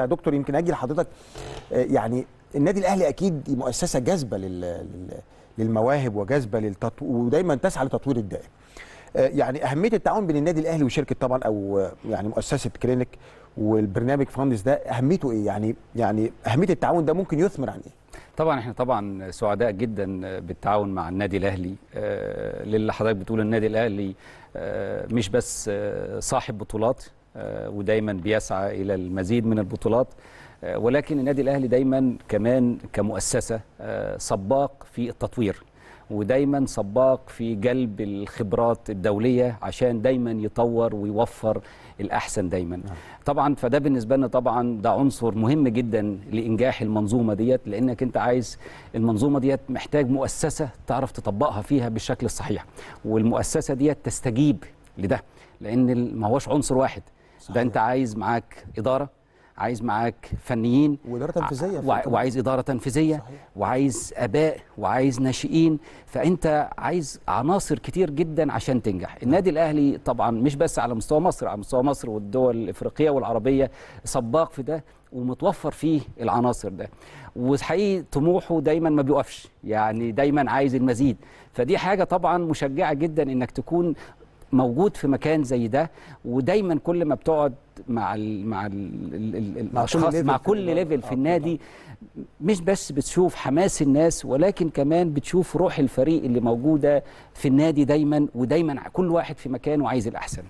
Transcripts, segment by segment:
يا دكتور يمكن اجي لحضرتك آه، يعني النادي الاهلي اكيد مؤسسه جاذبه لل... لل... للمواهب وجاذبه للتطو... ودايما تسعى لتطوير الدائم آه، يعني اهميه التعاون بين النادي الاهلي وشركه طبعا او آه، يعني مؤسسه كلينيك والبرنامج فاندس ده اهميته ايه يعني يعني اهميه التعاون ده ممكن يثمر عن ايه طبعا احنا طبعا سعداء جدا بالتعاون مع النادي الاهلي آه، للي حضرتك بتقول النادي الاهلي آه، مش بس آه، صاحب بطولات آه، ودايما بيسعى الى المزيد من البطولات آه، ولكن النادي الاهلي دايما كمان كمؤسسه آه، سباق في التطوير ودايما سباق في جلب الخبرات الدوليه عشان دايما يطور ويوفر الاحسن دايما طبعا فده بالنسبه لنا طبعا ده عنصر مهم جدا لانجاح المنظومه ديت لانك انت عايز المنظومه ديت محتاج مؤسسه تعرف تطبقها فيها بالشكل الصحيح والمؤسسه ديت تستجيب لده لان ال- ما هوش عنصر واحد صحيح. ده انت عايز معاك اداره عايز معاك فنيين واداره تنفيذيه في وع- الكلام. وعايز اداره تنفيذيه صحيح. وعايز اباء وعايز ناشئين فانت عايز عناصر كتير جدا عشان تنجح النادي الاهلي طبعا مش بس على مستوى مصر على مستوى مصر والدول الافريقيه والعربيه سباق في ده ومتوفر فيه العناصر ده وحقيقي طموحه دايما ما بيوقفش يعني دايما عايز المزيد فدي حاجه طبعا مشجعه جدا انك تكون موجود في مكان زي ده ودايما كل ما بتقعد مع ال مع ال ال ال مع كل الاشخاص ليفل مع في كل الموضوع. ليفل في آه، النادي مش بس بتشوف حماس الناس ولكن كمان بتشوف روح الفريق اللي موجوده في النادي دايما ودايما كل واحد في مكانه عايز الاحسن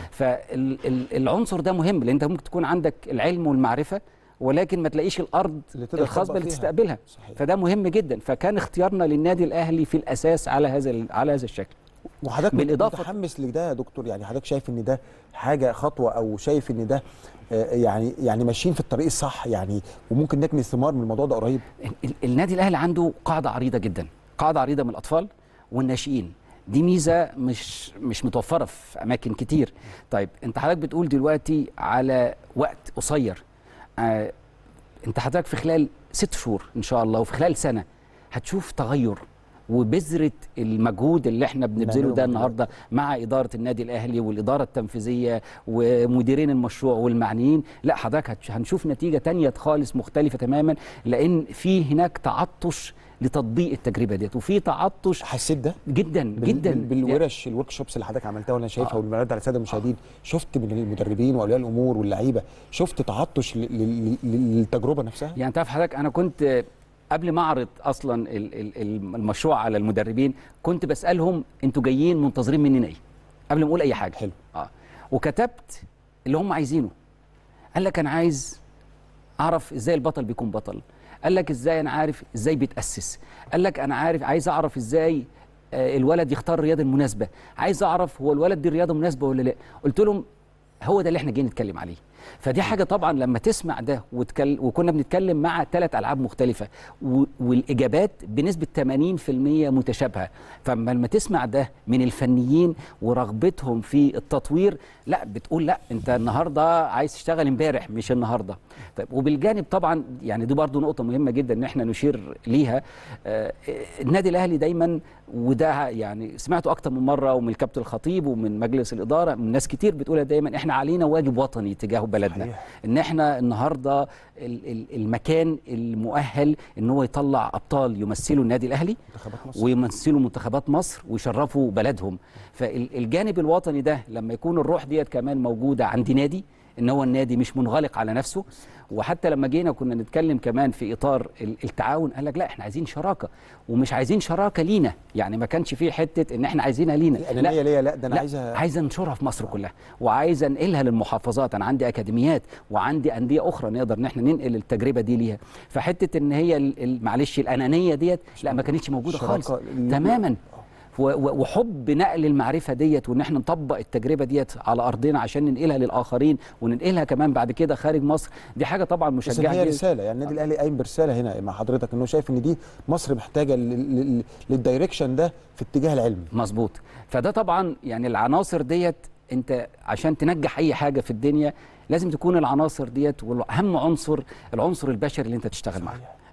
فالعنصر ده مهم لان انت ممكن تكون عندك العلم والمعرفه ولكن ما تلاقيش الارض اللي تقدر الخصبه تطبق اللي فيها. تستقبلها صحيح. فده مهم جدا فكان اختيارنا للنادي الاهلي في الاساس على هذا ال- على هذا الشكل وحضرتك بالإضافة- متحمس لده يا دكتور يعني حضرتك شايف ان ده حاجه خطوه او شايف ان ده آه، يعني يعني ماشيين في الطريق الصح يعني وممكن نكمل ثمار من الموضوع ده قريب ال- ال- النادي الاهلي عنده قاعده عريضه جدا قاعده عريضه من الاطفال والناشئين دي ميزه مش مش متوفره في اماكن كتير طيب انت حضرتك بتقول دلوقتي على وقت قصير آه انت حضرتك في خلال ست شهور ان شاء الله وفي خلال سنه هتشوف تغير وبذره المجهود اللي احنا بنبذله بنعمله ده من النهارده مع اداره النادي الاهلي والاداره التنفيذيه ومديرين المشروع والمعنيين لا حضرتك هتش- هنشوف نتيجه تانية خالص مختلفه تماما لان في هناك تعطش لتطبيق التجربه ديت وفي تعطش حسيت ده جدا بال- جدا بال- بالورش الورك شوبس اللي حضرتك عملتها وانا شايفها آه. والمعرض على الساده المشاهدين شفت من المدربين واولياء الامور واللعيبه شفت تعطش ل- ل- ل- للتجربه نفسها يعني تعرف حضرتك انا كنت قبل ما اعرض اصلا ال- ال- ال- المشروع على المدربين كنت بسالهم انتوا جايين منتظرين مننا ايه قبل ما اقول اي حاجه حلو. اه وكتبت اللي هم عايزينه قال لك انا عايز اعرف ازاي البطل بيكون بطل قال لك ازاي انا عارف ازاي بيتاسس قال لك انا عارف عايز اعرف ازاي آه، الولد يختار الرياضه المناسبه عايز اعرف هو الولد دي الرياضه مناسبه ولا لا قلت لهم هو ده اللي احنا جايين نتكلم عليه فدي حاجه طبعا لما تسمع ده وتكل... وكنا بنتكلم مع ثلاث العاب مختلفه و... والاجابات بنسبه 80% متشابهه فلما لما تسمع ده من الفنيين ورغبتهم في التطوير لا بتقول لا انت النهارده عايز تشتغل امبارح مش النهارده طيب وبالجانب طبعا يعني دي برضو نقطه مهمه جدا ان احنا نشير ليها آه النادي الاهلي دايما وده يعني سمعته اكتر من مره ومن الكابتن الخطيب ومن مجلس الاداره من ناس كتير بتقولها دايما احنا علينا واجب وطني تجاه بلدنا صحيح. ان احنا النهارده ال- ال- المكان المؤهل ان هو يطلع ابطال يمثلوا النادي الاهلي منتخبات مصر ويمثلوا منتخبات مصر ويشرفوا بلدهم فالجانب الوطني ده لما يكون الروح ديت كمان موجوده عند نادي ان هو النادي مش منغلق على نفسه وحتى لما جينا كنا نتكلم كمان في اطار ال- التعاون قال لك لا احنا عايزين شراكه ومش عايزين شراكه لينا يعني ما كانش فيه حته ان احنا عايزينها لينا الانانيه ليا لا ده انا لا عايزها عايز انشرها في مصر كلها وعايز انقلها للمحافظات انا عندي اكاديميات وعندي انديه اخرى نقدر ان احنا ننقل التجربه دي ليها فحته ان هي ال- ال- معلش الانانيه ديت لا ما كانتش موجوده خالص الشراكة ال- تماما و- و- وحب نقل المعرفه ديت وان احنا نطبق التجربه ديت على ارضنا عشان ننقلها للاخرين وننقلها كمان بعد كده خارج مصر دي حاجه طبعا بس إن مشجعه هي جداً. رساله يعني النادي الاهلي قايم برساله هنا مع حضرتك انه شايف ان دي مصر محتاجه لل- لل- للدايركشن ده في اتجاه العلم مظبوط فده طبعا يعني العناصر ديت انت عشان تنجح اي حاجه في الدنيا لازم تكون العناصر ديت واهم عنصر العنصر البشري اللي انت تشتغل معاه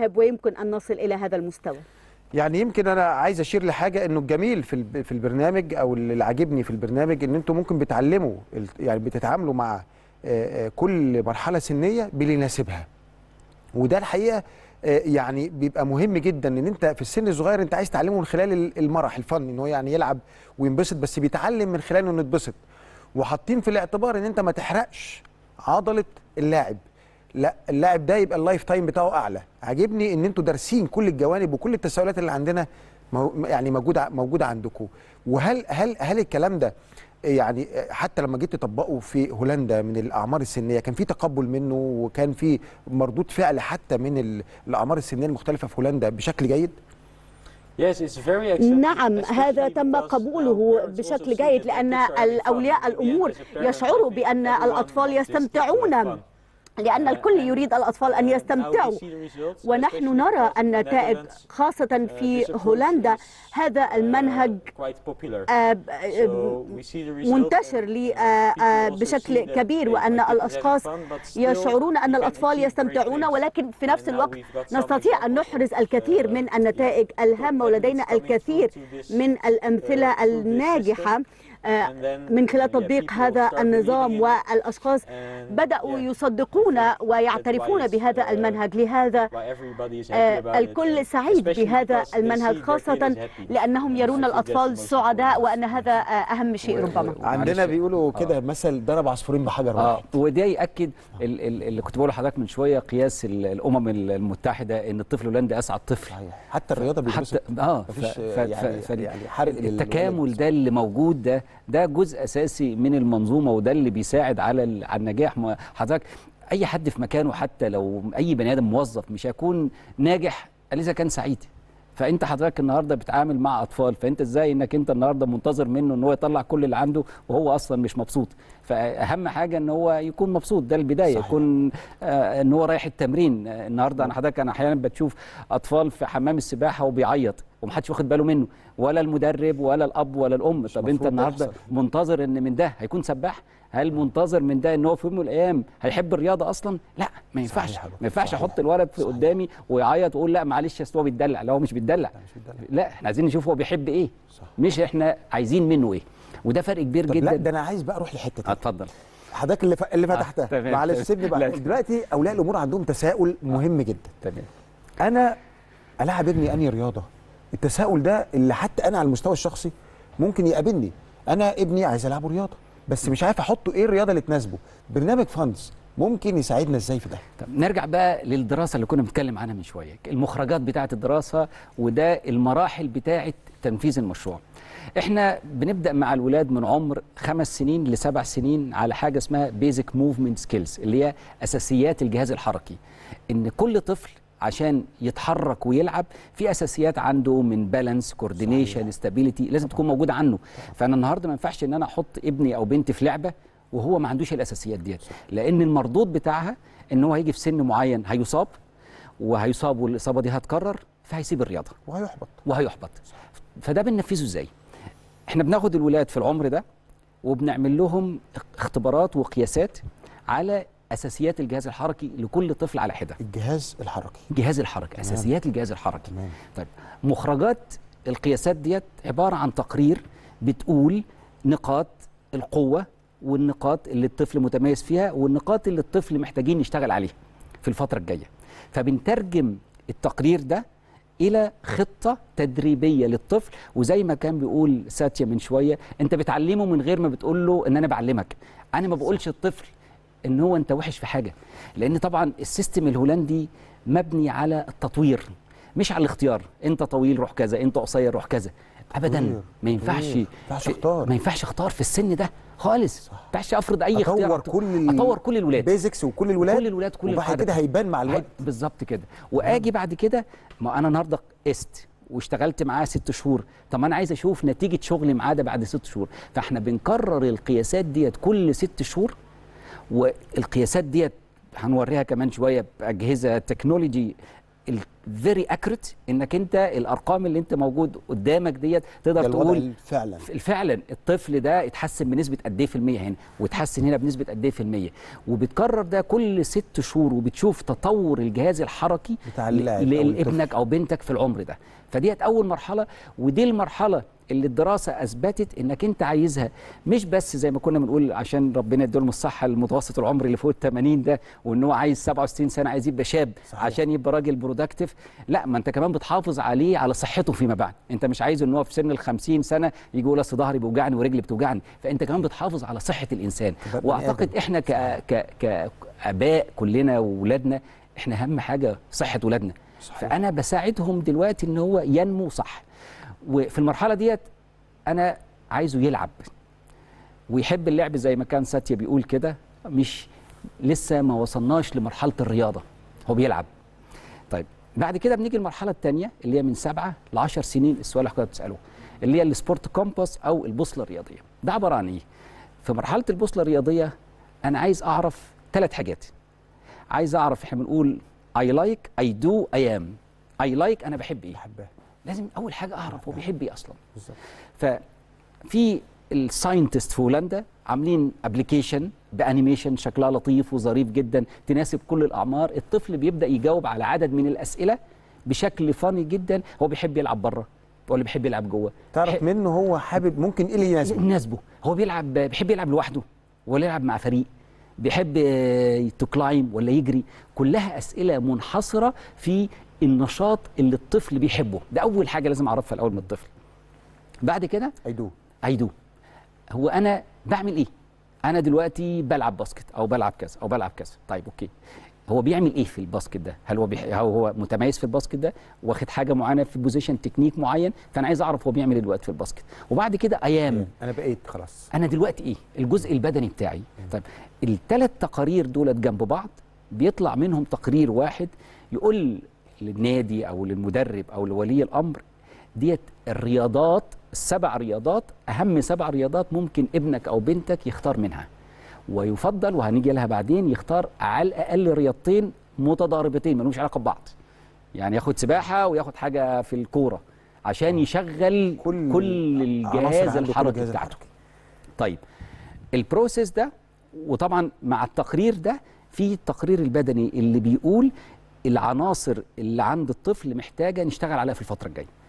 المواهب ويمكن أن نصل إلى هذا المستوى يعني يمكن انا عايز اشير لحاجه انه الجميل في الب- في البرنامج او اللي عاجبني في البرنامج ان انتم ممكن بتعلموا ال- يعني بتتعاملوا مع آه، آه، كل مرحله سنيه باللي يناسبها وده الحقيقه آه، يعني بيبقى مهم جدا ان انت في السن الصغير انت عايز تعلمه من خلال ال- المرح الفن ان هو يعني يلعب وينبسط بس بيتعلم من خلاله انه يتبسط وحاطين في الاعتبار ان انت ما تحرقش عضله اللاعب لا اللاعب ده يبقى اللايف تايم بتاعه اعلى عاجبني ان انتوا دارسين كل الجوانب وكل التساؤلات اللي عندنا مو- يعني موجوده موجوده عندكم وهل هل هل الكلام ده يعني حتى لما جيت تطبقه في هولندا من الاعمار السنيه كان في تقبل منه وكان في مردود فعل حتى من ال- الاعمار السنيه المختلفه في هولندا بشكل جيد Yes, it's very accepted, نعم هذا especially تم because now قبوله parents also بشكل see جيد that لأن the kids are having fun. أولياء In the end, الأمور as a parent, يشعروا I think بأن everyone الأطفال wants this kid to have يستمتعون fun. لأن الكل يريد الأطفال أن يستمتعوا ونحن نرى النتائج خاصة في هولندا هذا المنهج آه، ب- آه، منتشر لي- آه، آه، بشكل كبير وأن الأشخاص يشعرون أن الأطفال يستمتعون ولكن في نفس الوقت نستطيع أن نحرز الكثير من النتائج الهامة ولدينا الكثير من الأمثلة الناجحة آه، من خلال تطبيق هذا النظام والأشخاص بدأوا يصدقون ويعترفون بهذا المنهج لهذا آه، الكل سعيد بهذا المنهج خاصة لأنهم يرون الأطفال سعداء وأن هذا آه، أهم شيء ربما عندنا معلش. بيقولوا كده مثل ضرب عصفورين بحجر اه واحد وده ياكد ال- ال- اللي كنت بقوله لحضرتك من شويه قياس ال- الامم المتحده ان الطفل الهولندي اسعد طفل صحيح حتى الرياضه بيتبسط حتى اه مفيش ف- آه، ف- يعني ف- يعني حرق للولد. التكامل ده اللي موجود ده ده جزء اساسي من المنظومه وده اللي بيساعد على ال- على النجاح ما- حضرتك اي حد في مكانه حتى لو اي بني ادم موظف مش هيكون ناجح الا اذا كان سعيد فانت حضرتك النهارده بتتعامل مع اطفال فانت ازاي انك انت النهارده منتظر منه ان هو يطلع كل اللي عنده وهو اصلا مش مبسوط فاهم حاجه ان هو يكون مبسوط ده البدايه صحيح. يكون آه ان هو رايح التمرين آه النهارده انا حضرتك انا احيانا بتشوف اطفال في حمام السباحه وبيعيط ومحدش واخد باله منه ولا المدرب ولا الاب ولا الام طب انت المفروض ده النهارده يحصل. منتظر ان من ده هيكون سباح هل منتظر من ده ان هو في يوم من الايام هيحب الرياضه اصلا لا ما ينفعش صحيح يا دكتور، ما ينفعش صحيح. احط الولد في صحيح. قدامي ويعيط ويقول لا معلش اصل هو بيتدلع لا هو مش بيتدلع مش بيتدلع. لا احنا عايزين نشوف هو بيحب ايه صح. مش احنا عايزين منه ايه وده فرق كبير طب جدا لا ده انا عايز بقى اروح لحته تانية. اتفضل حضرتك اللي ف... اللي فتحتها تمام، معلش تمام. سيبني لا. بقى دلوقتي اولياء الامور عندهم تساؤل مهم جدا تمام انا العب ابني انهي رياضه التساؤل ده اللي حتى انا على المستوى الشخصي ممكن يقابلني انا ابني عايز العبه رياضه بس مش عارف احطه ايه الرياضه اللي تناسبه برنامج فاندز ممكن يساعدنا ازاي في ده طب نرجع بقى للدراسه اللي كنا بنتكلم عنها من شويه المخرجات بتاعه الدراسه وده المراحل بتاعه تنفيذ المشروع احنا بنبدا مع الولاد من عمر خمس سنين لسبع سنين على حاجه اسمها بيزك موفمنت سكيلز اللي هي اساسيات الجهاز الحركي ان كل طفل عشان يتحرك ويلعب في اساسيات عنده من بالانس كوردينيشن ستابيليتي لازم تكون موجوده عنه فانا النهارده ما ينفعش ان انا احط ابني او بنتي في لعبه وهو ما عندوش الاساسيات ديت لان المردود بتاعها ان هو هيجي في سن معين هيصاب وهيصاب والاصابه دي هتكرر فهيسيب الرياضه وهيحبط وهيحبط فده بننفذه ازاي احنا بناخد الولاد في العمر ده وبنعمل لهم اختبارات وقياسات على اساسيات الجهاز الحركي لكل طفل على حده الجهاز الحركي جهاز الحركه اساسيات الجهاز الحركي تمام. طيب مخرجات القياسات ديت عباره عن تقرير بتقول نقاط القوه والنقاط اللي الطفل متميز فيها والنقاط اللي الطفل محتاجين نشتغل عليها في الفتره الجايه فبنترجم التقرير ده الى خطه تدريبيه للطفل وزي ما كان بيقول ساتيا من شويه انت بتعلمه من غير ما بتقول له ان انا بعلمك انا ما بقولش الطفل ان هو انت وحش في حاجه لان طبعا السيستم الهولندي مبني على التطوير مش على الاختيار انت طويل روح كذا انت قصير روح كذا ابدا تطوير، ما ينفعش تطوير. ما ينفعش في- اختار. ما ينفعش اختار في السن ده خالص ما ينفعش افرض اي اختيار اطور كل ال- اطور كل الولاد البيزكس وكل الولاد كل الولاد كل وبعد الحاجة. كده هيبان مع الوقت هي- بالظبط كده واجي بعد كده ما انا النهارده قست واشتغلت معاه ست شهور طب ما انا عايز اشوف نتيجه شغلي معاه ده بعد ست شهور فاحنا بنكرر القياسات ديت كل ست شهور والقياسات ديت هنوريها كمان شويه باجهزه تكنولوجي ال- فيري اكوريت انك انت الارقام اللي انت موجود قدامك ديت تقدر تقول فعلا فعلا الطفل ده اتحسن بنسبه قد ايه في الميه هنا واتحسن هنا بنسبه قد ايه في الميه وبتكرر ده كل ست شهور وبتشوف تطور الجهاز الحركي بتاع اللاعب أو لابنك او بنتك في العمر ده فديت اول مرحله ودي المرحله اللي الدراسه اثبتت انك انت عايزها مش بس زي ما كنا بنقول عشان ربنا يديلهم الصحه المتوسط العمر اللي فوق ال 80 ده وان هو عايز 67 سنه عايز يبقى شاب صحيح. عشان يبقى راجل برودكتيف لا ما انت كمان بتحافظ عليه على صحته فيما بعد انت مش عايز ان هو في سن ال 50 سنه يجي يقول اصل ظهري بيوجعني ورجلي بتوجعني فانت كمان بتحافظ على صحه الانسان واعتقد احنا ك ك كاباء كلنا واولادنا احنا اهم حاجه صحه اولادنا فانا بساعدهم دلوقتي ان هو ينمو صح وفي المرحله ديت انا عايزه يلعب ويحب اللعب زي ما كان ساتيا بيقول كده مش لسه ما وصلناش لمرحله الرياضه هو بيلعب طيب بعد كده بنيجي المرحله الثانيه اللي هي من سبعة ل 10 سنين السؤال اللي حضرتك بتساله اللي هي السبورت كومباس او البوصله الرياضيه ده عباره عن ايه في مرحله البوصله الرياضيه انا عايز اعرف ثلاث حاجات عايز اعرف احنا بنقول اي لايك اي دو اي ام اي لايك انا بحب ايه بحبها لازم اول حاجه اعرف هو بيحب ايه اصلا بالظبط ففي الساينتست في هولندا عاملين ابلكيشن بانيميشن شكلها لطيف وظريف جدا تناسب كل الاعمار الطفل بيبدا يجاوب على عدد من الاسئله بشكل فاني جدا هو بيحب يلعب بره ولا بيحب يلعب جوه تعرف منه هو حابب ممكن ايه اللي يناسبه يناسبه هو بيلعب بيحب يلعب لوحده ولا يلعب مع فريق بيحب تكلايم ولا يجري كلها اسئله منحصره في النشاط اللي الطفل بيحبه ده اول حاجه لازم اعرفها الاول من الطفل بعد كده ايدو ايدو هو انا بعمل ايه انا دلوقتي بلعب باسكت او بلعب كذا او بلعب كذا طيب اوكي هو بيعمل ايه في الباسكت ده هل هو بيح... هل هو متميز في الباسكت ده واخد حاجه معينه في بوزيشن تكنيك معين فانا عايز اعرف هو بيعمل ايه دلوقتي في الباسكت وبعد كده ايام انا بقيت خلاص انا دلوقتي ايه الجزء البدني بتاعي طيب الثلاث تقارير دولت جنب بعض بيطلع منهم تقرير واحد يقول للنادي او للمدرب او لولي الامر ديت الرياضات السبع رياضات اهم سبع رياضات ممكن ابنك او بنتك يختار منها ويفضل وهنيجي لها بعدين يختار على الاقل رياضتين متضاربتين ما لهمش علاقه ببعض يعني ياخد سباحه وياخد حاجه في الكوره عشان يشغل كل, كل الجهاز الحركي بتاعته طيب البروسيس ده وطبعا مع التقرير ده في التقرير البدني اللي بيقول العناصر اللي عند الطفل محتاجه نشتغل عليها في الفتره الجايه